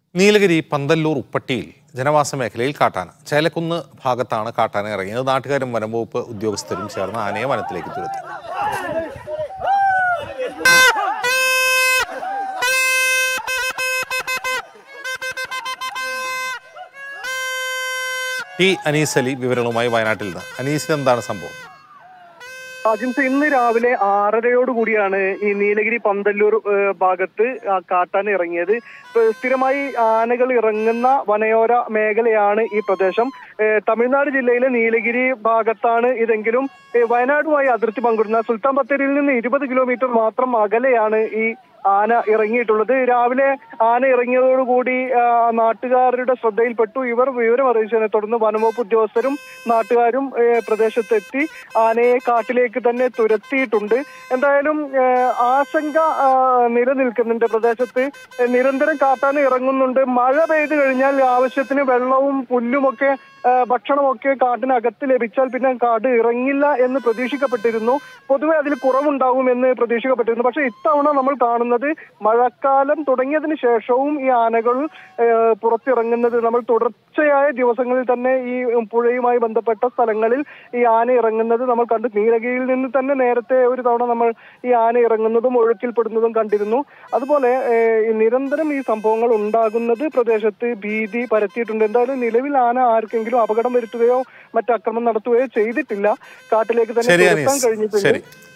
നീലഗിരി പന്തല്ലൂർ ഉപ്പട്ടിയിൽ ജനവാസ മേഖലയിൽ കാട്ടാന ചേലക്കുന്ന് ഭാഗത്താണ് കാട്ടാന ഇറങ്ങിയത് നാട്ടുകാരും വനംവകുപ്പ് ഉദ്യോഗസ്ഥരും ചേർന്ന് ആനയെ വനത്തിലേക്ക് തുരത്തി ടി അനീസ് അലി വിവരങ്ങളുമായി വയനാട്ടിൽ നിന്ന് അനീസിന് എന്താണ് സംഭവം അജിൻസ് ഇന്ന് രാവിലെ ആറരയോട് കൂടിയാണ് ഈ നീലഗിരി പന്തല്ലൂർ ഏഹ്, ഭാഗത്ത് ആ കാട്ടാന ഇറങ്ങിയത് ഇപ്പൊ സ്ഥിരമായി ആനകൾ ഇറങ്ങുന്ന വനയോര മേഖലയാണ് ഈ പ്രദേശം ഏഹ്, തമിഴ്നാട് ജില്ലയിലെ നീലഗിരി ഭാഗത്താണ് ഇതെങ്കിലും ഏഹ്, വയനാടുമായി അതിർത്തി പങ്കിടുന്ന സുൽത്താൻ ബത്തേരിയിൽ നിന്ന് ഇരുപത് കിലോമീറ്റർ മാത്രം അകലെയാണ് ഈ ആന ഇറങ്ങിയിട്ടുള്ളത് രാവിലെ ആന ഇറങ്ങിയതോടുകൂടി ആ, നാട്ടുകാരുടെ ശ്രദ്ധയിൽപ്പെട്ടു ഇവർ വിവരം അറിയിച്ചതിനെ തുടർന്ന് വനംവകുപ്പ് ഉദ്യോഗസ്ഥരും നാട്ടുകാരും ഏ, പ്രദേശത്തെത്തി ആനയെ കാട്ടിലേക്ക് തന്നെ തുരത്തിയിട്ടുണ്ട് എന്തായാലും ഏ, ആശങ്ക ആ, നിലനിൽക്കുന്നുണ്ട് പ്രദേശത്ത് ഏ, നിരന്തരം കാട്ടാന ഇറങ്ങുന്നുണ്ട് മഴ പെയ്തു കഴിഞ്ഞാൽ ആവശ്യത്തിന് വെള്ളവും പുല്ലുമൊക്കെ ആ, ഭക്ഷണമൊക്കെ കാട്ടിനകത്ത് ലഭിച്ചാൽ പിന്നെ കാട് ഇറങ്ങില്ല എന്ന് പ്രതീക്ഷിക്കപ്പെട്ടിരുന്നു പൊതുവെ അതിൽ കുറവുണ്ടാകുമെന്ന് പ്രതീക്ഷിക്കപ്പെട്ടിരുന്നു പക്ഷെ ഇത്തവണ നമ്മൾ കാണുന്നത് മഴക്കാലം തുടങ്ങിയതിന് ശേഷവും ഈ ആനകൾ ആ, പുറത്തിറങ്ങുന്നത് നമ്മൾ തുടർച്ചയായ ദിവസങ്ങളിൽ തന്നെ ഈ പുഴയുമായി ബന്ധപ്പെട്ട സ്ഥലങ്ങളിൽ ഈ ആന ഇറങ്ങുന്നത് നമ്മൾ കണ്ടു നീലഗിരിയിൽ നിന്ന് തന്നെ നേരത്തെ ഒരു തവണ നമ്മൾ ഈ ആന ഇറങ്ങുന്നതും ഒഴുക്കിൽപ്പെടുന്നതും കണ്ടിരുന്നു അതുപോലെ ഏ, ഈ നിരന്തരം ഈ സംഭവങ്ങൾ ഉണ്ടാകുന്നത് പ്രദേശത്ത് ഭീതി പരത്തിയിട്ടുണ്ട് എന്തായാലും നിലവിൽ ആന ആർക്കെങ്കിലും അപകടം വരുത്തുകയോ മറ്റ് അക്രമം നടത്തുകയോ ചെയ്തിട്ടില്ല കാട്ടിലേക്ക് തന്നെ ശരി തുരത്താൻ അനീസ് കഴിഞ്ഞിട്ടുണ്ട് ശരി